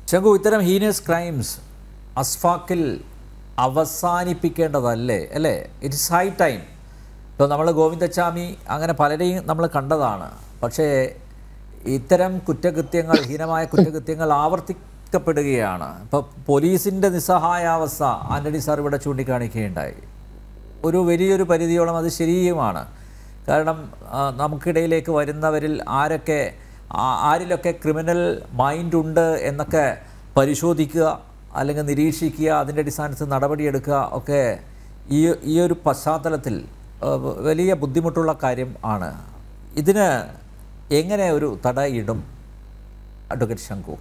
ചങ്കു ഇത്തരം heinous crimes അസ്ഫാക്കിൽ അവസാനിപ്പിക്കേണ്ടതല്ലേ അല്ലേ it's high time ഇപ്പോൾ നമ്മൾ ഗോവിന്ദച്ചാമി അങ്ങനെ പലരെയും നമ്മൾ കണ്ടതാണ് പക്ഷേ ഇത്തരം കുറ്റകൃത്യങ്ങൾ ഹീനമായ കുറ്റകൃത്യങ്ങൾ ആവർത്തിക്കപ്പെടുകയാണ് ഇപ്പോൾ പോലീസിൻ്റെ നിസ്സഹായാവസ്ഥ ആൻ്റണി സാർ ഇവിടെ ചൂണ്ടിക്കാണിക്കുകയുണ്ടായി ഒരു വലിയൊരു പരിധിയോളം അത് ശരിയുമാണ് കാരണം ആ, നമുക്കിടയിലേക്ക് വരുന്നവരിൽ ആരൊക്കെ ആ- ആരിലൊക്കെ ക്രിമിനൽ മൈൻഡ് ഉണ്ട് എന്നൊക്കെ പരിശോധിക്കുക അല്ലെങ്കിൽ നിരീക്ഷിക്കുക അതിൻ്റെ അടിസ്ഥാനത്തിൽ നടപടിയെടുക്കുക ഒക്കെ ഈ ഈ ഒരു പശ്ചാത്തലത്തിൽ ആ, വലിയ ബുദ്ധിമുട്ടുള്ള കാര്യം ആണ് ഇതിന് എങ്ങനെ ഒരു തടയിടും അഡ്വക്കേറ്റ് ശങ്കു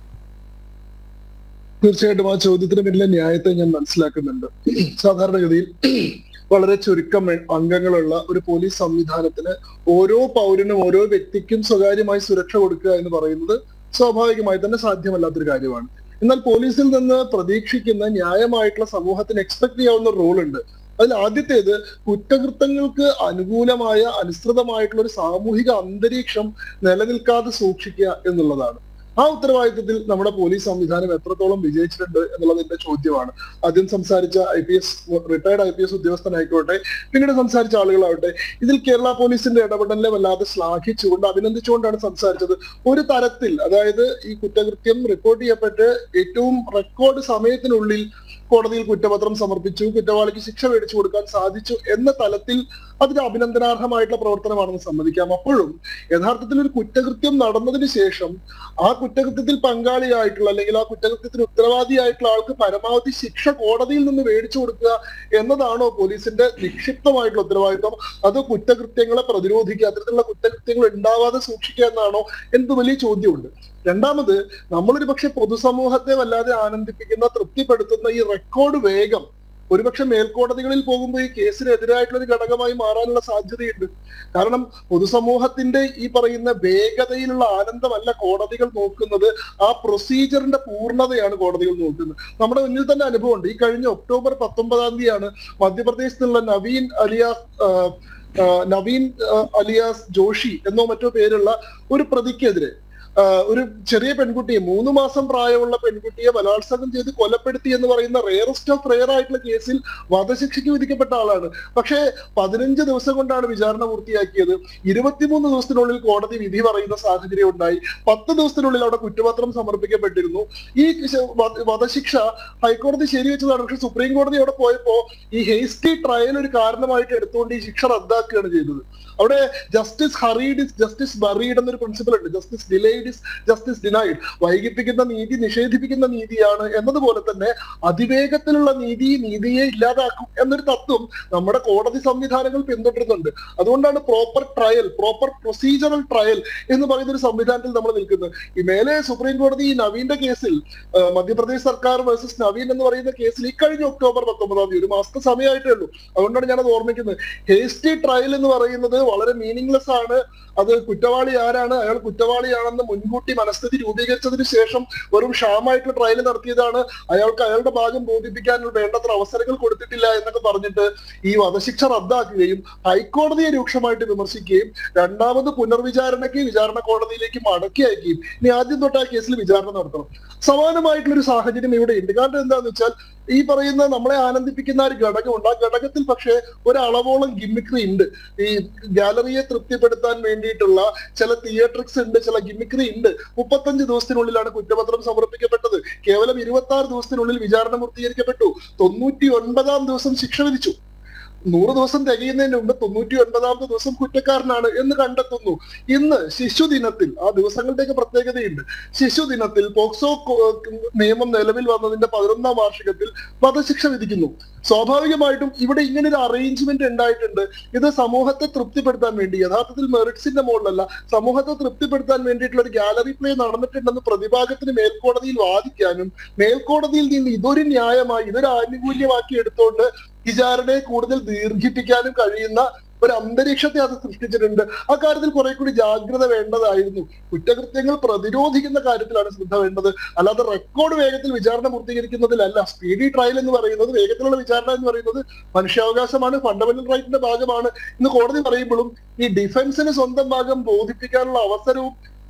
തീർച്ചയായിട്ടും ആ ചോദ്യത്തിന് പിന്നിലെ ന്യായത്തെ ഞാൻ മനസ്സിലാക്കുന്നുണ്ട് സാധാരണഗതിയിൽ വളരെ ചുരുക്കം അംഗങ്ങളുള്ള ഒരു പോലീസ് സംവിധാനത്തിന് ഓരോ പൗരനും ഓരോ വ്യക്തിക്കും സ്വകാര്യമായി സുരക്ഷ കൊടുക്കുക എന്ന് പറയുന്നത് സ്വാഭാവികമായി തന്നെ സാധ്യമല്ലാത്തൊരു കാര്യമാണ് എന്നാൽ പോലീസിൽ നിന്ന് പ്രതീക്ഷിക്കുന്ന ന്യായമായിട്ടുള്ള സമൂഹത്തിന് എക്സ്പെക്ട് ചെയ്യാവുന്ന റോൾ ഉണ്ട് അതിൽ ആദ്യത്തേത് കുറ്റകൃത്യങ്ങൾക്ക് അനുകൂലമായ അനുസൃതമായിട്ടുള്ള ഒരു സാമൂഹിക അന്തരീക്ഷം നിലനിൽക്കാതെ സൂക്ഷിക്കുക എന്നുള്ളതാണ് ആ ഉത്തരവാദിത്വത്തിൽ നമ്മുടെ പോലീസ് സംവിധാനം എത്രത്തോളം വിജയിച്ചിട്ടുണ്ട് എന്നുള്ളത് എന്റെ ചോദ്യമാണ് ആദ്യം സംസാരിച്ച I P S retired I P S ഉദ്യോഗസ്ഥനായിക്കോട്ടെ പിന്നീട് സംസാരിച്ച ആളുകളാവട്ടെ ഇതിൽ കേരള പോലീസിന്റെ ഇടപെടലിനെ വല്ലാതെ ശ്ലാഘിച്ചുകൊണ്ട് അഭിനന്ദിച്ചുകൊണ്ടാണ് സംസാരിച്ചത് ഒരു തരത്തിൽ അതായത് ഈ കുറ്റകൃത്യം റിപ്പോർട്ട് ചെയ്യപ്പെട്ട് ഏറ്റവും റെക്കോർഡ് സമയത്തിനുള്ളിൽ കോടതിയിൽ കുറ്റപത്രം സമർപ്പിച്ചു കുറ്റവാളിക്ക് ശിക്ഷ മേടിച്ചു കൊടുക്കാൻ സാധിച്ചു എന്ന തലത്തിൽ അതിന് അഭിനന്ദനാർഹമായിട്ടുള്ള പ്രവർത്തനമാണെന്ന് സമ്മതിക്കാം അപ്പോഴും യഥാർത്ഥത്തിൽ ഒരു കുറ്റകൃത്യം നടന്നതിന് ശേഷം ആ കുറ്റകൃത്യത്തിൽ പങ്കാളിയായിട്ടുള്ള അല്ലെങ്കിൽ ആ കുറ്റകൃത്യത്തിന് ഉത്തരവാദിയായിട്ടുള്ള ആൾക്ക് പരമാവധി ശിക്ഷ കോടതിയിൽ നിന്ന് മേടിച്ചു കൊടുക്കുക എന്നതാണോ പോലീസിന്റെ നിക്ഷിപ്തമായിട്ടുള്ള ഉത്തരവാദിത്വം അത് കുറ്റകൃത്യങ്ങളെ പ്രതിരോധിക്കുക അത്തരത്തിലുള്ള കുറ്റകൃത്യങ്ങൾ ഉണ്ടാവാതെ സൂക്ഷിക്കുക എന്നാണോ എന്ത് വലിയ ചോദ്യമുണ്ട് രണ്ടാമത് നമ്മളൊരു പക്ഷെ പൊതുസമൂഹത്തെ വല്ലാതെ ആനന്ദിപ്പിക്കുന്ന തൃപ്തിപ്പെടുത്തുന്ന ഈ റെക്കോർഡ് വേഗം ഒരുപക്ഷെ മേൽക്കോടതികളിൽ പോകുമ്പോൾ ഈ കേസിനെതിരായിട്ടുള്ള ഒരു ഘടകമായി മാറാനുള്ള സാധ്യതയുണ്ട് കാരണം പൊതുസമൂഹത്തിന്റെ ഈ പറയുന്ന വേഗതയിലുള്ള ആനന്ദമല്ല കോടതികൾ നോക്കുന്നത് ആ പ്രൊസീജിയറിന്റെ പൂർണ്ണതയാണ് കോടതികൾ നോക്കുന്നത് നമ്മുടെ മുന്നിൽ തന്നെ അനുഭവമുണ്ട് ഈ കഴിഞ്ഞ ഒക്ടോബർ പത്തൊമ്പതാം തീയതിയാണ് മധ്യപ്രദേശിൽ നിന്നുള്ള നവീൻ അലിയാസ് ആ, ആ, നവീൻ ആ, അലിയാസ് ജോഷി എന്നോ മറ്റോ പേരുള്ള ഒരു പ്രതിക്കെതിരെ ആ, ഒരു ചെറിയ പെൺകുട്ടിയെ മൂന്ന് മാസം പ്രായമുള്ള പെൺകുട്ടിയെ ബലാത്സംഗം ചെയ്ത് കൊലപ്പെടുത്തി എന്ന് പറയുന്ന റെയറസ്റ്റ് ഓഫ് റെയർ ആയിട്ടുള്ള കേസിൽ വധശിക്ഷയ്ക്ക് വിധിക്കപ്പെട്ട ആളാണ് പക്ഷേ പതിനഞ്ച് ദിവസം കൊണ്ടാണ് വിചാരണ പൂർത്തിയാക്കിയത് ഇരുപത്തിമൂന്ന് ദിവസത്തിനുള്ളിൽ കോടതി വിധി പറയുന്ന സാഹചര്യം ഉണ്ടായി പത്ത് ദിവസത്തിനുള്ളിൽ അവിടെ കുറ്റപത്രം സമർപ്പിക്കപ്പെട്ടിരുന്നു ഈ ശ- വധ- വധശിക്ഷ ഹൈക്കോടതി ശരിവെച്ചതാണ് പക്ഷെ സുപ്രീം കോടതി അവിടെ പോയപ്പോ ഈ ഹേസ്റ്റി ട്രയൽ ഒരു കാരണമായിട്ട് എടുത്തുകൊണ്ട് ഈ ശിക്ഷ റദ്ദാക്കുകയാണ് ചെയ്തത് അവിടെ justice hurried is justice buried എന്നൊരു പ്രിൻസിപ്പൽ ഉണ്ട് justice delayed is justice denied വൈകിപ്പിക്കുന്ന നീതി നിഷേധിപ്പിക്കുന്ന നീതിയാണ് എന്നതുപോലെ തന്നെ അതിവേഗത്തിലുള്ള നീതി നീതിയെ ഇല്ലാതാക്കും എന്നൊരു തത്വം നമ്മുടെ കോടതി സംവിധാനങ്ങൾ പിന്തുടരുന്നുണ്ട് അതുകൊണ്ടാണ് proper trial proper procedural trial എന്ന് പറയുന്ന ഒരു സംവിധാനത്തിൽ നമ്മൾ നിൽക്കുന്നത് ഈ മേലെ സുപ്രീം കോടതി ഈ നവീന്റെ കേസിൽ ആ, മധ്യപ്രദേശ് സർക്കാർ വേഴ്സസ് നവീൻ എന്ന് പറയുന്ന കേസിൽ ഈ കഴിഞ്ഞ ഒക്ടോബർ പത്തൊമ്പതാം തീയതി ഒരു മാസത്തെ സമയമായിട്ടേ ഉള്ളൂ അതുകൊണ്ടാണ് ഞാനത് ഓർമ്മിക്കുന്നത് ഹേസ്റ്റി ട്രയൽ എന്ന് പറയുന്നത് വളരെ മീനിങ്ലെസ് ആണ് അത് കുറ്റവാളി ആരാണ് അയാൾ കുറ്റവാളിയാണെന്ന് മുൻകൂട്ടി മനസ്ഥിതി രൂപീകരിച്ചതിന് ശേഷം വെറും ഷാമായിട്ടുള്ള ട്രയൽ നടത്തിയതാണ് അയാൾക്ക് അയാളുടെ ഭാഗം ബോധിപ്പിക്കാനുള്ള വേണ്ടത്ര അവസരങ്ങൾ കൊടുത്തിട്ടില്ല എന്നൊക്കെ പറഞ്ഞിട്ട് ഈ വധശിക്ഷ റദ്ദാക്കുകയും ഹൈക്കോടതിയെ രൂക്ഷമായിട്ട് വിമർശിക്കുകയും രണ്ടാമത് പുനർവിചാരണയ്ക്ക് വിചാരണ കോടതിയിലേക്ക് മടക്കി അയക്കുകയും ഇനി ആദ്യം തൊട്ട് ആ കേസിൽ വിചാരണ നടത്തണം സമാനമായിട്ടുള്ള ഒരു സാഹചര്യം ഇവിടെ ഉണ്ട് കാരണം എന്താന്ന് വെച്ചാൽ ഈ പറയുന്ന നമ്മളെ ആനന്ദിപ്പിക്കുന്ന ഒരു ഘടകമുണ്ട് ആ ഘടകത്തിൽ പക്ഷേ ഒരളവോളം ഗിമ്മിക്രി ഉണ്ട് ഈ ഗാലറിയെ തൃപ്തിപ്പെടുത്താൻ വേണ്ടിയിട്ടുള്ള ചില തിയേറ്ററിക്സ് ഉണ്ട് ചില ഗിമ്മിക്രി ഉണ്ട് മുപ്പത്തഞ്ച് ദിവസത്തിനുള്ളിലാണ് കുറ്റപത്രം സമർപ്പിക്കപ്പെട്ടത് കേവലം ഇരുപത്തി ആറ് ദിവസത്തിനുള്ളിൽ വിചാരണ പൂർത്തീകരിക്കപ്പെട്ടു തൊണ്ണൂറ്റി ഒൻപതാം ദിവസം ശിക്ഷ വിധിച്ചു നൂറ് ദിവസം തികയുന്നതിന് മുമ്പ് തൊണ്ണൂറ്റി ഒൻപതാമത്തെ ദിവസം കുറ്റക്കാരനാണ് എന്ന് കണ്ടെത്തുന്നു ഇന്ന് ശിശുദിനത്തിൽ ആ ദിവസങ്ങളുടെയൊക്കെ പ്രത്യേകതയുണ്ട് ശിശുദിനത്തിൽ പോക്സോ കോ- നിയമം നിലവിൽ വന്നതിന്റെ പതിനൊന്നാം വാർഷികത്തിൽ വധശിക്ഷ വിധിക്കുന്നു സ്വാഭാവികമായിട്ടും ഇവിടെ ഇങ്ങനെ ഒരു അറേഞ്ച്മെന്റ് ഉണ്ടായിട്ടുണ്ട് ഇത് സമൂഹത്തെ തൃപ്തിപ്പെടുത്താൻ വേണ്ടി യഥാർത്ഥത്തിൽ മെറിറ്റ്സിന്റെ മുകളിലല്ല സമൂഹത്തെ തൃപ്തിപ്പെടുത്താൻ വേണ്ടിയിട്ടുള്ള ഒരു ഗാലറി പ്ലേ നടന്നിട്ടുണ്ടെന്ന് പ്രതിഭാഗത്തിന് മേൽക്കോടതിയിൽ വാദിക്കാനും മേൽക്കോടതിയിൽ നിന്ന് ഇതൊരു ന്യായമായി ഇതൊരു ആനുകൂല്യമാക്കി എടുത്തുകൊണ്ട് വിചാരണയെ കൂടുതൽ ദീർഘിപ്പിക്കാനും കഴിയുന്ന ഒരു അന്തരീക്ഷത്തെ അത് സൃഷ്ടിച്ചിട്ടുണ്ട് ആ കാര്യത്തിൽ കുറെ കൂടി ജാഗ്രത വേണ്ടതായിരുന്നു കുറ്റകൃത്യങ്ങൾ പ്രതിരോധിക്കുന്ന കാര്യത്തിലാണ് ശ്രദ്ധ വേണ്ടത് അല്ലാതെ റെക്കോർഡ് വേഗത്തിൽ വിചാരണ പൂർത്തീകരിക്കുന്നതിലല്ല സ്പീഡി ട്രയൽ എന്ന് പറയുന്നത് വേഗത്തിലുള്ള വിചാരണ എന്ന് പറയുന്നത് മനുഷ്യാവകാശമാണ് ഫണ്ടമെന്റൽ റൈറ്റിന്റെ ഭാഗമാണ് ഇന്ന് കോടതി പറയുമ്പോഴും ഈ ഡിഫൻസിന് സ്വന്തം ഭാഗം ബോധിപ്പിക്കാനുള്ള അവസരവും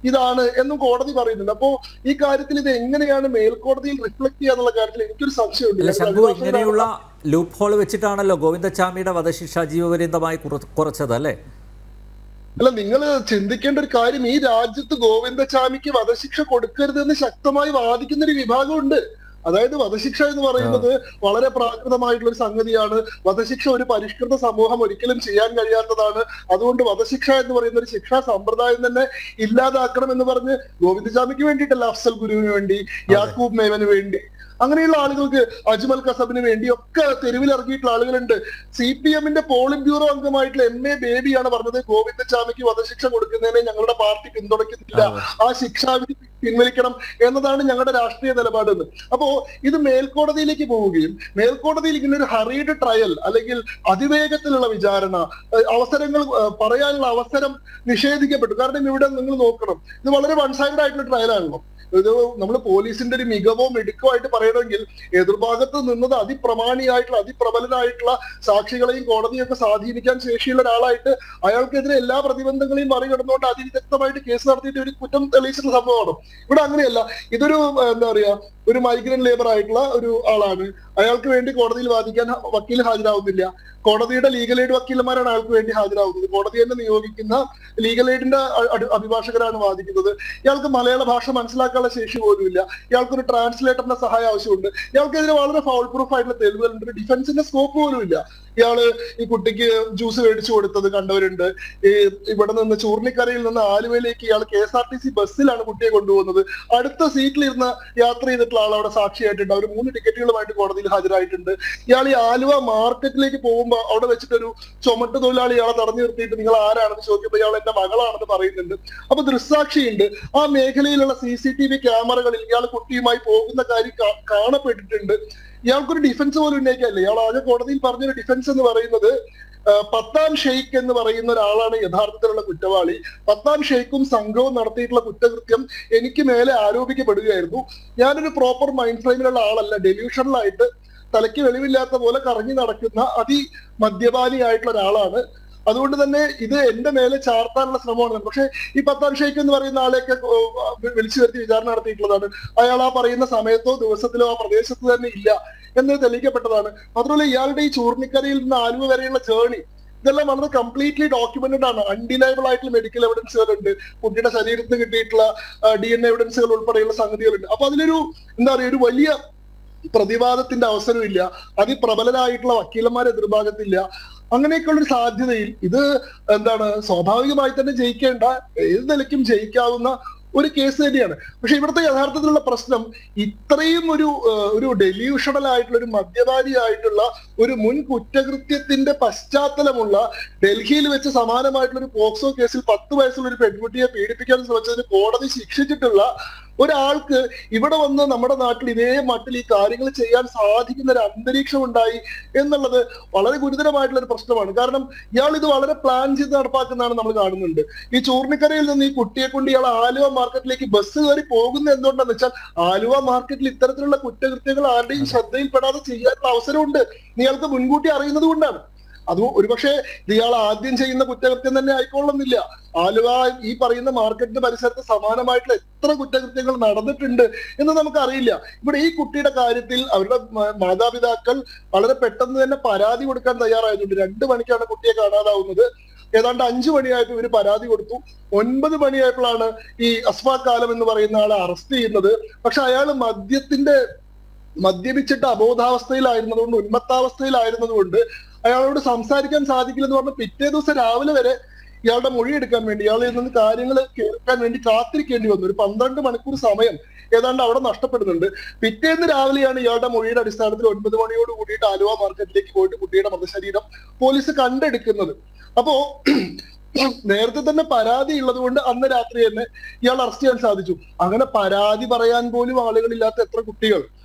ഇതാണ് എന്നും കോടതി പറയുന്നുണ്ട് അപ്പോ ഈ കാര്യത്തിൽ ഇത് എങ്ങനെയാണ് മേൽക്കോടതിയിൽ റിഫ്ലക്ട് ചെയ്യാന്നുള്ള കാര്യത്തിൽ എനിക്കൊരു സംശയമുണ്ട് അല്ല ഞാൻ ശംഭു അഭിഭാഷകനാണ്. ഇങ്ങനെയുള്ള ലൂപ്പ് ഹോൾ വെച്ചിട്ടാണല്ലോ ഗോവിന്ദച്ചാമിയുടെ വധശിക്ഷ ജീവപര്യന്തമായി കുറ- കുറച്ചത് അല്ലേ അല്ല നിങ്ങൾ ചിന്തിക്കേണ്ട ഒരു കാര്യം ഈ രാജ്യത്ത് ഗോവിന്ദചാമിക്ക് വധശിക്ഷ കൊടുക്കരുതെന്ന് ശക്തമായി വാദിക്കുന്ന ഒരു വിഭാഗമുണ്ട് അതായത് വധശിക്ഷ എന്ന് പറയുന്നത് വളരെ പ്രാകൃതമായിട്ടുള്ള ഒരു സംഗതിയാണ് വധശിക്ഷ ഒരു പരിഷ്കൃത സമൂഹം ഒരിക്കലും ചെയ്യാൻ കഴിയാത്തതാണ് അതുകൊണ്ട് വധശിക്ഷ എന്ന് പറയുന്ന ഒരു ശിക്ഷാ സമ്പ്രദായം തന്നെ ഇല്ലാതാക്കണം എന്ന് പറഞ്ഞ് ഗോവിന്ദചാമിക്ക് വേണ്ടിയിട്ടല്ല അഫ്സൽ ഗുരുവിന് വേണ്ടി യാക്കൂബ് മേവന് വേണ്ടി അങ്ങനെയുള്ള ആളുകൾക്ക് അജ്മൽ കസബിന് വേണ്ടി ഒക്കെ തെരുവിൽ ഇറങ്ങിയിട്ടുള്ള ആളുകളുണ്ട് സി പി എമ്മിന്റെ പോളിംഗ് ബ്യൂറോ അംഗമായിട്ടുള്ള എം എ ബേബിയാണ് പറഞ്ഞത് ഗോവിന്ദചാമിക്ക് വധശിക്ഷ കൊടുക്കുന്നതിനെ ഞങ്ങളുടെ പാർട്ടി പിന്തുണയ്ക്കുന്നില്ല ആ ശിക്ഷാവിധി പിൻവലിക്കണം എന്നതാണ് ഞങ്ങളുടെ രാഷ്ട്രീയ നിലപാടെന്ന് അപ്പോ ഇത് മേൽക്കോടതിയിലേക്ക് പോവുകയും മേൽക്കോടതിയിൽ ഇങ്ങനെ ഒരു ഹറീഡ് ട്രയൽ അല്ലെങ്കിൽ അതിവേഗത്തിലുള്ള വിചാരണ ഏഹ് അവസരങ്ങൾ ഏഹ് പറയാനുള്ള അവസരം നിഷേധിക്കപ്പെട്ടു കാരണം ഇവിടെ നിങ്ങൾ നോക്കണം ഇത് വളരെ വൺ സൈഡ് ആയിട്ടുള്ള ട്രയലാണല്ലോ ഇത് നമ്മൾ പോലീസിന്റെ ഒരു മികവോ മിടുക്കോ ആയിട്ട് പറയണമെങ്കിൽ എതിർഭാഗത്ത് നിന്നത് അതിപ്രമാണിയായിട്ടുള്ള അതിപ്രബലനായിട്ടുള്ള സാക്ഷികളെയും കോടതിയും ഒക്കെ സ്വാധീനിക്കാൻ ശേഷിയുള്ള ഒരാളായിട്ട് അയാൾക്കെതിരെ എല്ലാ പ്രതിബന്ധങ്ങളെയും മറികടന്നുകൊണ്ട് അതിവിദഗ്ധമായിട്ട് കേസ് നടത്തിയിട്ട് ഒരു കുറ്റം തെളിയിച്ചിട്ടുള്ള സംഭവമാണ് ഇവിടെ അങ്ങനെയല്ല ഇതൊരു ഏഹ്, എന്താ പറയാ ഒരു മൈഗ്രന്റ് ലേബർ ആയിട്ടുള്ള ഒരു ആളാണ് അയാൾക്ക് വേണ്ടി കോടതിയിൽ വാദിക്കാൻ ഹ- വക്കീൽ ഹാജരാവുന്നില്ല കോടതിയുടെ ലീഗൽ എയ്ഡ് വക്കീലന്മാരാണ് അയാൾക്ക് വേണ്ടി ഹാജരാവുന്നത് കോടതി തന്നെ നിയോഗിക്കുന്ന ലീഗൽ എയ്ഡിന്റെ അ- അ- അഭിഭാഷകരാണ് വാദിക്കുന്നത് ഇയാൾക്ക് മലയാള ഭാഷ മനസ്സിലാക്കാനുള്ള ശേഷി പോലുമില്ല ഇയാൾക്ക് ഒരു ട്രാൻസ്ലേറ്ററിന്റെ സഹായം ആവശ്യമുണ്ട് ഇയാൾക്കെതിരെ വളരെ ഫൗൾ പ്രൂഫ് ആയിട്ടുള്ള തെളിവുകളുണ്ട് ഒരു ഡിഫൻസിന്റെ സ്കോപ്പ് പോലുമില്ല ഇയാള് ഈ കുട്ടിക്ക് ജ്യൂസ് മേടിച്ചു കൊടുത്തത് കണ്ടവരുണ്ട് ഈ ഇവിടെ നിന്ന് ചൂർണിക്കരയിൽ നിന്ന് ആലുവയിലേക്ക് ഇയാൾ K S R T C ബസ്സിലാണ് കുട്ടിയെ കൊണ്ടുപോകുന്നത് അടുത്ത സീറ്റിലിരുന്ന് യാത്ര ചെയ്തിട്ടുള്ള ആൾ അവിടെ സാക്ഷിയായിട്ടുണ്ട് അവർ മൂന്ന് ടിക്കറ്റുകളുമായിട്ട് കോടതിയിൽ ഹാജരായിട്ടുണ്ട് ഇയാൾ ഈ ആലുവ മാർക്കറ്റിലേക്ക് പോകുമ്പോൾ അവിടെ വെച്ചിട്ടൊരു ചുമട്ട് തൊഴിലാളി ഇയാളെ തടഞ്ഞു നിർത്തിയിട്ട് നിങ്ങൾ ആരാണെന്ന് ചോദിക്കുമ്പോൾ ഇയാൾ എന്റെ മകളാണെന്ന് പറയുന്നുണ്ട് അപ്പൊ ദൃസാക്ഷിയുണ്ട് ആ മേഖലയിലുള്ള സി സി ടി വി ക്യാമറകളിൽ ഇയാൾ കുട്ടിയുമായി പോകുന്ന കാര്യം കാ- കാണപ്പെട്ടിട്ടുണ്ട് ഇയാൾക്കൊരു ഡിഫൻസ് പോലും ഉന്നയിക്കാനില്ല ഇയാൾ ആകെ കോടതിയിൽ പറഞ്ഞൊരു ഡിഫൻസ് എന്ന് പറയുന്നത് ആ, പത്താം ഷെയ്ഖ് എന്ന് പറയുന്ന ഒരാളാണ് യഥാർത്ഥത്തിലുള്ള കുറ്റവാളി പത്താം ഷെയ്ഖും സംഘവും നടത്തിയിട്ടുള്ള കുറ്റകൃത്യം എനിക്ക് മേലെ ആരോപിക്കപ്പെടുകയായിരുന്നു ഞാനൊരു പ്രോപ്പർ മൈൻഡ് ഫ്രെയിമിലുള്ള ആളല്ല ഡെല്യൂഷണലായിട്ട് തലയ്ക്ക് വെളിവില്ലാത്ത പോലെ കറങ്ങി നടക്കുന്ന അതി മദ്യപാനിയായിട്ടുള്ള ഒരാളാണ് അതുകൊണ്ട് തന്നെ ഇത് എന്റെ മേലെ ചാർത്താനുള്ള ശ്രമമാണ് പക്ഷെ ഈ പത്താം ഷെയ്ഖ് എന്ന് പറയുന്ന ആളെയൊക്കെ ഓ, വിളിച്ചു വരുത്തി വിചാരണ നടത്തിയിട്ടുള്ളതാണ് അയാൾ ആ പറയുന്ന സമയത്തോ ദിവസത്തിലോ ആ പ്രദേശത്ത് തന്നെ ഇല്ല എന്ന് തെളിയിക്കപ്പെട്ടതാണ് മാത്രമല്ല ഇയാളുടെ ഈ ചൂർണിക്കരയിൽ നിന്ന് ആലുവ വരെയുള്ള ജേണി ഇതെല്ലാം വളരെ കംപ്ലീറ്റ്ലി ഡോക്യുമെന്റഡ് ആണ് അൺഡിനൈബിൾ ആയിട്ടുള്ള മെഡിക്കൽ എവിഡൻസുകൾ ഉണ്ട് കുട്ടിയുടെ ശരീരത്തിൽ കിട്ടിയിട്ടുള്ള ഡി എൻ എവിഡൻസുകൾ ഉൾപ്പെടെയുള്ള സംഗതികളുണ്ട് അപ്പൊ അതിലൊരു എന്താ പറയുക ഒരു വലിയ പ്രതിവാദത്തിന്റെ അവസരമില്ല അതിപ്രബലരായിട്ടുള്ള വക്കീലന്മാർ എതിർഭാഗത്തില്ല അങ്ങനെയൊക്കെയുള്ള ഒരു സാധ്യതയിൽ ഇത് എന്താണ് സ്വാഭാവികമായി തന്നെ ജയിക്കേണ്ട ഏത് നിലയ്ക്കും ജയിക്കാവുന്ന ഒരു കേസ് തന്നെയാണ് പക്ഷെ ഇവിടുത്തെ യഥാർത്ഥത്തിലുള്ള പ്രശ്നം ഇത്രയും ഒരു ഏഹ്, ഒരു ഡെല്യൂഷണൽ ആയിട്ടുള്ള ഒരു മദ്യപാനിയായിട്ടുള്ള ഒരു മുൻ കുറ്റകൃത്യത്തിന്റെ പശ്ചാത്തലമുള്ള ഡൽഹിയിൽ വെച്ച് സമാനമായിട്ടുള്ള ഒരു പോക്സോ കേസിൽ പത്ത് വയസ്സുള്ള ഒരു പെൺകുട്ടിയെ പീഡിപ്പിക്കാൻ ശ്രമിച്ചതിന് കോടതി ശിക്ഷിച്ചിട്ടുള്ള ഒരാൾക്ക് ഇവിടെ വന്ന് നമ്മുടെ നാട്ടിൽ ഇതേ മട്ടിൽ ഈ കാര്യങ്ങൾ ചെയ്യാൻ സാധിക്കുന്ന ഒരു അന്തരീക്ഷം ഉണ്ടായി എന്നുള്ളത് വളരെ ഗുരുതരമായിട്ടുള്ള ഒരു പ്രശ്നമാണ് കാരണം ഇയാൾ ഇത് വളരെ പ്ലാൻ ചെയ്ത് നടപ്പാക്കുന്നതാണ് നമ്മൾ കാണുന്നുണ്ട് ഈ ചൂർണിക്കരയിൽ നിന്ന് ഈ കുട്ടിയെ കൊണ്ട് ഇയാൾ ആലുവ മാർക്കറ്റിലേക്ക് ബസ് കയറി പോകുന്നത് എന്തുകൊണ്ടാന്ന് വെച്ചാൽ ആലുവ മാർക്കറ്റിൽ ഇത്തരത്തിലുള്ള കുറ്റകൃത്യങ്ങൾ ആരുടെയും ശ്രദ്ധയിൽപ്പെടാതെ ചെയ്യാനുള്ള അവസരമുണ്ട് ഇയാൾക്ക് മുൻകൂട്ടി അറിയുന്നത് കൊണ്ടാണ് അത് ഒരുപക്ഷെ ഇത് ഇയാൾ ആദ്യം ചെയ്യുന്ന കുറ്റകൃത്യം തന്നെ ആയിക്കൊള്ളുന്നില്ല ആലുവ ഈ പറയുന്ന മാർക്കറ്റിന്റെ പരിസരത്ത് സമാനമായിട്ടുള്ള എത്ര കുറ്റകൃത്യങ്ങൾ നടന്നിട്ടുണ്ട് എന്ന് നമുക്കറിയില്ല ഇവിടെ ഈ കുട്ടിയുടെ കാര്യത്തിൽ അവരുടെ മ- മാതാപിതാക്കൾ വളരെ പെട്ടെന്ന് തന്നെ പരാതി കൊടുക്കാൻ തയ്യാറായതുകൊണ്ട് രണ്ടു മണിക്കാണ് കുട്ടിയെ കാണാതാവുന്നത് ഏതാണ്ട് അഞ്ചു മണിയായപ്പോൾ ഇവര് പരാതി കൊടുത്തു ഒൻപത് മണിയായപ്പോഴാണ് ഈ അസ്ഫാഖ് കാലം എന്ന് പറയുന്ന ആളെ അറസ്റ്റ് ചെയ്യുന്നത് പക്ഷെ അയാൾ മദ്യത്തിന്റെ മദ്യപിച്ചിട്ട് അബോധാവസ്ഥയിലായിരുന്നതുകൊണ്ട് ഉന്മത്താവസ്ഥയിലായിരുന്നതുകൊണ്ട് അയാളോട് സംസാരിക്കാൻ സാധിക്കില്ലെന്ന് പറഞ്ഞ് പിറ്റേ ദിവസം രാവിലെ വരെ ഇയാളുടെ മൊഴി എടുക്കാൻ വേണ്ടി ഇയാളിൽ നിന്ന് കാര്യങ്ങൾ കേൾക്കാൻ വേണ്ടി കാത്തിരിക്കേണ്ടി വന്നു ഒരു പന്ത്രണ്ട് മണിക്കൂർ സമയം ഏതാണ്ട് അവിടെ നഷ്ടപ്പെടുന്നുണ്ട് പിറ്റേന്ന് രാവിലെയാണ് ഇയാളുടെ മൊഴിയുടെ അടിസ്ഥാനത്തിൽ ഒൻപത് മണിയോട് കൂടിയിട്ട് ആലുവ മാർക്കറ്റിലേക്ക് പോയിട്ട് കുട്ടിയുടെ മൃതശരീരം പോലീസ് കണ്ടെടുക്കുന്നത് അപ്പോ നേരത്തെ തന്നെ പരാതി ഉള്ളത് കൊണ്ട് അന്ന് രാത്രി തന്നെ ഇയാൾ അറസ്റ്റ് ചെയ്യാൻ സാധിച്ചു അങ്ങനെ പരാതി പറയാൻ പോലും ആളുകളില്ലാത്ത എത്ര കുട്ടികൾ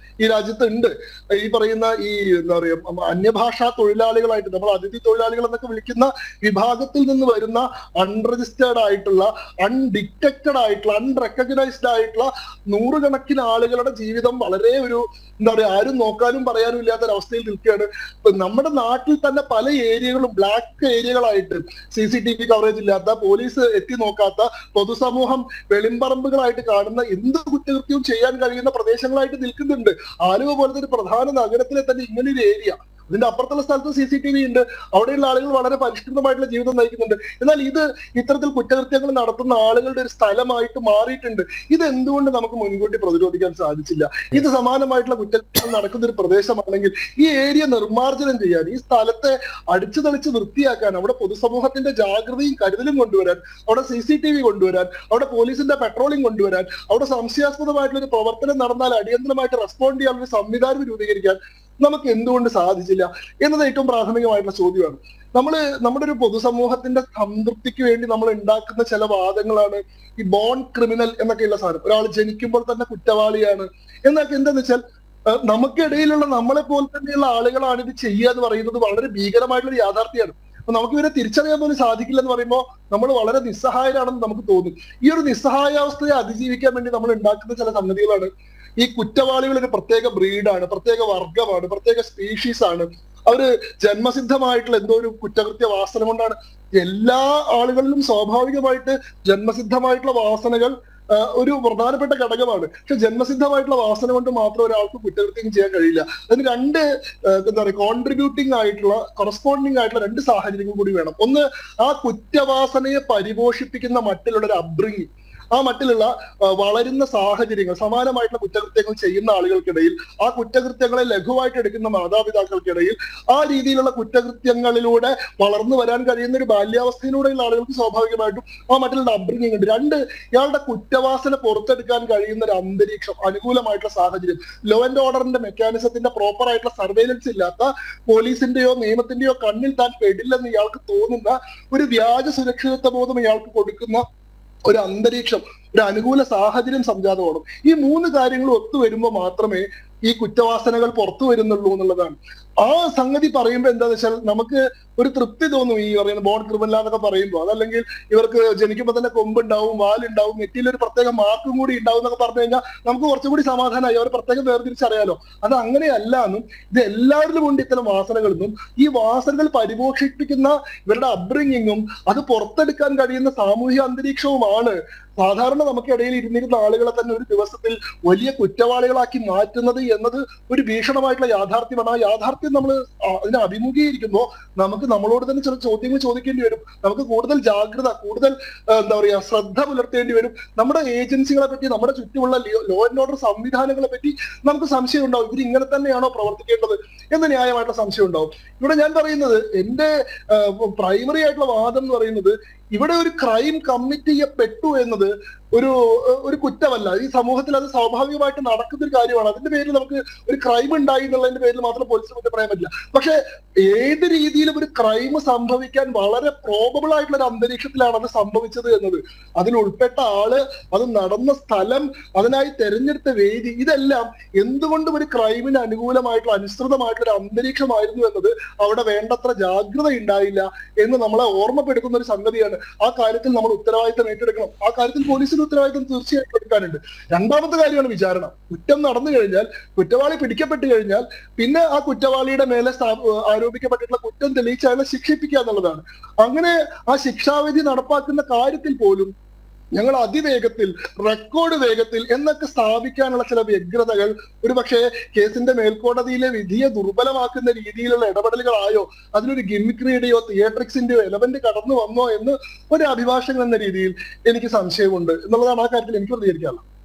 ഈ രാജ്യത്ത് ഉണ്ട് ഈ പറയുന്ന ഈ എന്താ പറയുക അന്യഭാഷാ തൊഴിലാളികളായിട്ട് നമ്മൾ അതിഥി തൊഴിലാളികൾ എന്നൊക്കെ വിളിക്കുന്ന വിഭാഗത്തിൽ നിന്ന് വരുന്ന അൺരജിസ്റ്റേർഡ് ആയിട്ടുള്ള അൺഡിറ്റക്റ്റഡ് ആയിട്ടുള്ള അൺറെക്കഗ്നൈസ്ഡ് ആയിട്ടുള്ള നൂറുകണക്കിന് ആളുകളുടെ ജീവിതം വളരെ ഒരു എന്താ പറയാ ആരും നോക്കാനും പറയാനും ഇല്ലാത്ത ഒരു അവസ്ഥയിൽ നിൽക്കുകയാണ് ഇപ്പൊ നമ്മുടെ നാട്ടിൽ തന്നെ പല ഏരിയകളും ബ്ലാക്ക് ഏരിയകളായിട്ട് C C T V coverage ഇല്ലാത്ത പോലീസ് എത്തി നോക്കാത്ത പൊതുസമൂഹം വെളിമ്പറമ്പുകളായിട്ട് കാണുന്ന എന്ത് കുറ്റകൃത്യവും ചെയ്യാൻ കഴിയുന്ന പ്രദേശങ്ങളായിട്ട് നിൽക്കുന്നുണ്ട് ആലുവ പോലത്തെ ഒരു പ്രധാന നഗരത്തിലെ തന്നെ ഇങ്ങനെ ഒരു ഏരിയ ഇതിന്റെ അപ്പുറത്തുള്ള സ്ഥലത്ത് സി സി ടി വി ഉണ്ട് അവിടെയുള്ള ആളുകൾ വളരെ പരിഷ്കൃതമായിട്ടുള്ള ജീവിതം നയിക്കുന്നുണ്ട് എന്നാൽ ഇത് ഇത്തരത്തിൽ കുറ്റകൃത്യങ്ങൾ നടത്തുന്ന ആളുകളുടെ ഒരു സ്ഥലമായിട്ട് മാറിയിട്ടുണ്ട് ഇത് എന്തുകൊണ്ട് നമുക്ക് മുൻകൂട്ടി പ്രതിരോധിക്കാൻ സാധിച്ചില്ല ഇത് സമാനമായിട്ടുള്ള കുറ്റകൃത്യങ്ങൾ നടക്കുന്ന ഒരു പ്രദേശമാണെങ്കിൽ ഈ ഏരിയ നിർമ്മാർജ്ജനം ചെയ്യാൻ ഈ സ്ഥലത്തെ അടിച്ചു തളിച്ച് വൃത്തിയാക്കാൻ അവിടെ പൊതുസമൂഹത്തിന്റെ ജാഗ്രതയും കരുതലും കൊണ്ടുവരാൻ അവിടെ സി സി ടി വി കൊണ്ടുവരാൻ അവിടെ പോലീസിന്റെ പെട്രോളിംഗ് കൊണ്ടുവരാൻ അവിടെ സംശയാസ്പദമായിട്ടുള്ള ഒരു പ്രവർത്തനം നടന്നാൽ അടിയന്തരമായിട്ട് റെസ്പോണ്ട് ചെയ്യാനുള്ള ഒരു സംവിധാനം രൂപീകരിക്കാൻ നമുക്ക് എന്തുകൊണ്ട് സാധിച്ചില്ല എന്നത് ഏറ്റവും പ്രാഥമികമായിട്ടുള്ള ചോദ്യമാണ് നമ്മൾ നമ്മുടെ ഒരു പൊതുസമൂഹത്തിന്റെ സംതൃപ്തിക്ക് വേണ്ടി നമ്മൾ ഉണ്ടാക്കുന്ന ചില വാദങ്ങളാണ് ഈ ബോൺ ക്രിമിനൽ എന്നൊക്കെയുള്ള സാധനം ഒരാൾ ജനിക്കുമ്പോൾ തന്നെ കുറ്റവാളിയാണ് എന്നൊക്കെ എന്താന്ന് വെച്ചാൽ ഏഹ് നമുക്കിടയിലുള്ള നമ്മളെ പോലെ തന്നെയുള്ള ആളുകളാണ് ഇത് ചെയ്യുക എന്ന് പറയുന്നത് വളരെ ഭീകരമായിട്ടുള്ള ഒരു യാഥാർത്ഥ്യമാണ് അപ്പൊ നമുക്ക് ഇവരെ തിരിച്ചറിയാൻ പോലും സാധിക്കില്ല എന്ന് പറയുമ്പോൾ നമ്മൾ വളരെ നിസ്സഹായരാണെന്ന് നമുക്ക് തോന്നും ഈ ഒരു നിസ്സഹായാവസ്ഥയെ അതിജീവിക്കാൻ വേണ്ടി നമ്മൾ ഉണ്ടാക്കുന്ന ചില സംഗതികളാണ് ഈ കുറ്റവാളികൾ ഒരു പ്രത്യേക ബ്രീഡാണ് പ്രത്യേക വർഗമാണ് പ്രത്യേക സ്പീഷീസ് ആണ് അവര് ജന്മസിദ്ധമായിട്ടുള്ള എന്തോ ഒരു കുറ്റകൃത്യ വാസന കൊണ്ടാണ് എല്ലാ ആളുകളിലും സ്വാഭാവികമായിട്ട് ജന്മസിദ്ധമായിട്ടുള്ള വാസനകൾ ആ, ഒരു പ്രധാനപ്പെട്ട ഘടകമാണ് പക്ഷെ ജന്മസിദ്ധമായിട്ടുള്ള വാസന കൊണ്ട് മാത്രം ഒരാൾക്ക് കുറ്റകൃത്യം ചെയ്യാൻ കഴിയില്ല അതിന് രണ്ട് ആ, എന്താ പറയുക കോൺട്രിബ്യൂട്ടിംഗ് ആയിട്ടുള്ള കറസ്പോണ്ടിങ് ആയിട്ടുള്ള രണ്ട് സാഹചര്യങ്ങൾ കൂടി വേണം ഒന്ന് ആ കുറ്റവാസനയെ പരിപോഷിപ്പിക്കുന്ന മറ്റുള്ള ഒരു അബ്രിങ് ആ മട്ടിലുള്ള ആ, വളരുന്ന സാഹചര്യങ്ങൾ സമാനമായിട്ടുള്ള കുറ്റകൃത്യങ്ങൾ ചെയ്യുന്ന ആളുകൾക്കിടയിൽ ആ കുറ്റകൃത്യങ്ങളെ ലഘുവായിട്ട് എടുക്കുന്ന മാതാപിതാക്കൾക്കിടയിൽ ആ രീതിയിലുള്ള കുറ്റകൃത്യങ്ങളിലൂടെ വളർന്നു വരാൻ കഴിയുന്ന ഒരു ബാല്യാവസ്ഥയിലൂടെയുള്ള ആളുകൾക്ക് സ്വാഭാവികമായിട്ടും ആ മട്ടിലുള്ള അബ്രിങ്ങിങ് ഉണ്ട് രണ്ട് ഇയാളുടെ കുറ്റവാസന പുറത്തെടുക്കാൻ കഴിയുന്ന ഒരു അന്തരീക്ഷം അനുകൂലമായിട്ടുള്ള സാഹചര്യം ലോ ആൻഡ് ഓർഡറിന്റെ മെക്കാനിസത്തിന്റെ പ്രോപ്പർ ആയിട്ടുള്ള സർവേലൻസ് ഇല്ലാത്ത പോലീസിന്റെയോ നിയമത്തിന്റെയോ കണ്ണിൽ താൻ പെടില്ലെന്ന് ഇയാൾക്ക് തോന്നുന്ന ഒരു വ്യാജ സുരക്ഷിതത്വ ബോധം ഇയാൾക്ക് കൊടുക്കുന്ന ഒരു അന്തരീക്ഷം ഒരു അനുകൂല സാഹചര്യം സംജാതമാവണം ഈ മൂന്ന് കാര്യങ്ങൾ ഒത്തുവരുമ്പോൾ മാത്രമേ ഈ കുറ്റവാസനകൾ പുറത്തു വരുന്നുള്ളൂ എന്നുള്ളതാണ് ആ സംഗതി പറയുമ്പോൾ എന്താന്ന് വെച്ചാൽ നമുക്ക് ഒരു തൃപ്തി തോന്നും ഈ പറയുന്ന ബോൺ ക്രിമിനൽ എന്നൊക്കെ പറയുമ്പോൾ അതല്ലെങ്കിൽ ഇവർക്ക് ജനിക്കുമ്പോൾ തന്നെ കൊമ്പുണ്ടാവും വാലുണ്ടാവും നെറ്റിയിൽ ഒരു പ്രത്യേക മാർക്കും കൂടി ഉണ്ടാവും എന്നൊക്കെ പറഞ്ഞു കഴിഞ്ഞാൽ നമുക്ക് കുറച്ചുകൂടി സമാധാനമായി അവർ പ്രത്യേകം വേർതിരിച്ചറിയാലോ അത് അങ്ങനെയല്ല എന്നും ഇത് എല്ലാവരിലും ഉണ്ട് ഇത്തരം വാസനകളെന്നും ഈ വാസനകൾ പരിപോഷിപ്പിക്കുന്ന ഇവരുടെ അബ്രിങ്ങിങ്ങും അത് പുറത്തെടുക്കാൻ കഴിയുന്ന സാമൂഹിക അന്തരീക്ഷവുമാണ് സാധാരണ നമുക്കിടയിൽ ഇരുന്നിരുന്ന ആളുകളെ തന്നെ ഒരു ദിവസത്തിൽ വലിയ കുറ്റവാളികളാക്കി മാറ്റുന്നത് എന്നത് ഒരു ഭീഷണമായിട്ടുള്ള യാഥാർത്ഥ്യമാണ് ആ യാഥാർത്ഥ്യം നമ്മൾ അതിനെ അഭിമുഖീകരിക്കുമ്പോൾ നമുക്ക് നമ്മളോട് തന്നെ ചില ചോദ്യങ്ങൾ ചോദിക്കേണ്ടി വരും നമുക്ക് കൂടുതൽ ജാഗ്രത കൂടുതൽ ആ, എന്താ പറയാ ശ്രദ്ധ പുലർത്തേണ്ടി വരും നമ്മുടെ ഏജൻസികളെ പറ്റി നമ്മുടെ ചുറ്റുമുള്ള ലോ ആൻഡ് ഓർഡർ സംവിധാനങ്ങളെ പറ്റി നമുക്ക് സംശയം ഉണ്ടാവും ഇവർ ഇങ്ങനെ തന്നെയാണോ പ്രവർത്തിക്കേണ്ടത് എന്ന ന്യായമായിട്ടുള്ള സംശയം ഉണ്ടാവും ഇവിടെ ഞാൻ പറയുന്നത് എന്റെ പ്രൈമറി ആയിട്ടുള്ള വാദം എന്ന് പറയുന്നത് ഇവിടെ ഒരു ക്രൈം കമ്മിറ്റ് ചെയ്യപ്പെട്ടു എന്നത് ഒരു ഒരു കുറ്റമല്ല ഈ സമൂഹത്തിൽ അത് സ്വാഭാവികമായിട്ട് നടക്കുന്ന ഒരു കാര്യമാണ് അതിന്റെ പേരിൽ നമുക്ക് ഒരു ക്രൈം ഉണ്ടായി എന്നുള്ളതിന്റെ പേരിൽ മാത്രം പോലീസിന് കുറ്റം പറയാൻ പറ്റില്ല പക്ഷെ ഏത് രീതിയിലും ഒരു ക്രൈം സംഭവിക്കാൻ വളരെ പ്രോബബിൾ ആയിട്ടുള്ള ഒരു അന്തരീക്ഷത്തിലാണ് അത് സംഭവിച്ചത് എന്നത് അതിൽ ഉൾപ്പെട്ട ആള് അത് നടന്ന സ്ഥലം അതിനായി തെരഞ്ഞെടുത്ത വേദി ഇതെല്ലാം എന്തുകൊണ്ടും ഒരു ക്രൈമിന് അനുകൂലമായിട്ടുള്ള അനുസൃതമായിട്ടുള്ള ഒരു അന്തരീക്ഷമായിരുന്നു എന്നത് അവിടെ വേണ്ടത്ര ജാഗ്രത ഉണ്ടായില്ല എന്ന് നമ്മളെ ഓർമ്മപ്പെടുത്തുന്ന ഒരു സംഗതിയാണ് ആ കാര്യത്തിൽ നമ്മൾ ഉത്തരവാദിത്തം ഏറ്റെടുക്കണം ആ കാര്യത്തിൽ പോലീസിന് ഉത്തരവാദിത്തം തീർച്ചയായിട്ടും എടുക്കാനുണ്ട് രണ്ടാമത്തെ കാര്യമാണ് വിചാരണ കുറ്റം നടന്നു കഴിഞ്ഞാൽ കുറ്റവാളി പിടിക്കപ്പെട്ടു കഴിഞ്ഞാൽ പിന്നെ ആ കുറ്റവാളിയുടെ മേലെ സ്ഥാ- ആരോപിക്കപ്പെട്ടിട്ടുള്ള കുറ്റം തെളിയിച്ച് അയാളെ ശിക്ഷിപ്പിക്കുക എന്നുള്ളതാണ് അങ്ങനെ ആ ശിക്ഷാവിധി നടപ്പാക്കുന്ന കാര്യത്തിൽ പോലും ഞങ്ങൾ അതിവേഗത്തിൽ റെക്കോർഡ് വേഗത്തിൽ എന്നൊക്കെ സ്ഥാപിക്കാനുള്ള ചില വ്യഗ്രതകൾ ഒരുപക്ഷെ കേസിന്റെ മേൽക്കോടതിയിലെ വിധിയെ ദുർബലമാക്കുന്ന രീതിയിലുള്ള ഇടപെടലുകളായോ അതിനൊരു ഗിമിക്രിയുടെയോ തിയേട്രിക്സിന്റെയോ എലമെന്റ് കടന്നു വന്നോ എന്ന് ഒരു അഭിഭാഷകൻ എന്ന രീതിയിൽ എനിക്ക് സംശയമുണ്ട് എന്നുള്ളതാണ് ആ കാര്യത്തിൽ എനിക്ക് പ്രതികരിക്കാനുള്ളത്